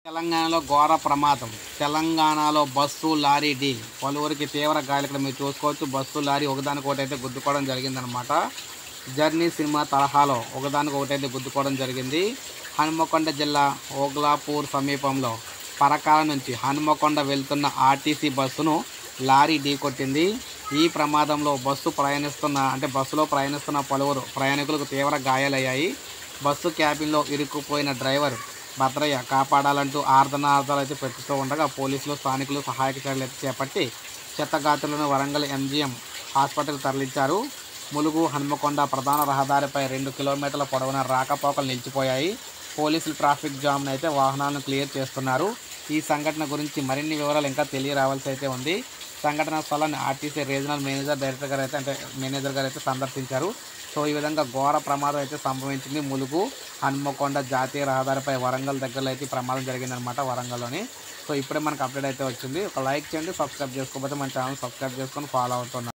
తెలంగాణలో ఘోర ప్రమాదం తెలంగాణలో బస్సు లారీ ఢీ పలువురికి తీవ్ర గాయాలు ఇక్కడ మీరు చూసుకోవచ్చు బస్సు లారీ ఒకదానికొకటి అయితే గుద్దుకోవడం జరిగిందనమాట జర్నీ సినిమా తరహాలో ఒకదానికి ఒకటైతే గుద్దుకోవడం జరిగింది హనుమకొండ జిల్లా ఓగ్లాపూర్ సమీపంలో పరకాల నుంచి హనుమకొండ వెళ్తున్న ఆర్టీసీ బస్సును లారీ ఢీకొట్టింది ఈ ప్రమాదంలో బస్సు ప్రయాణిస్తున్న అంటే బస్సులో ప్రయాణిస్తున్న పలువురు ప్రయాణికులకు తీవ్ర గాయాలయ్యాయి బస్సు క్యాబిన్లో ఇరుక్కుపోయిన డ్రైవర్ భద్రయ్య కాపాడాలంటూ ఆర్దనార్థాలు అయితే పెట్టుతూ ఉండగా పోలీసులు స్థానికులు సహాయక చర్యలు అయితే చేపట్టి చెత్తగాతులను వరంగల్ ఎంజీఎం హాస్పిటల్ తరలించారు ములుగు హన్మకొండ ప్రధాన రహదారిపై రెండు కిలోమీటర్ల పొడవున రాకపోకలు నిలిచిపోయాయి పోలీసులు ట్రాఫిక్ జామ్ను అయితే వాహనాలను క్లియర్ చేస్తున్నారు ఈ సంఘటన గురించి మరిన్ని వివరాలు ఇంకా తెలియరావాల్సి అయితే ఉంది సంఘటన స్థలాన్ని ఆర్టీసీ రీజనల్ మేనేజర్ డైరెక్టర్ గారు అయితే అంటే మేనేజర్ గారు అయితే సందర్శించారు సో ఈ విధంగా ఘోర ప్రమాదం అయితే సంభవించింది ములుగు హన్మకొండ జాతీయ రహదారిపై వరంగల్ దగ్గరలో అయితే ఈ ప్రమాదం జరిగిందనమాట వరంగల్లోని సో ఇప్పుడే మనకు అప్డేట్ అయితే వచ్చింది ఒక లైక్ చేయండి సబ్స్క్రైబ్ చేసుకోకపోతే మన ఛానల్ సబ్స్క్రైబ్ చేసుకొని ఫాలో అవుతున్నారు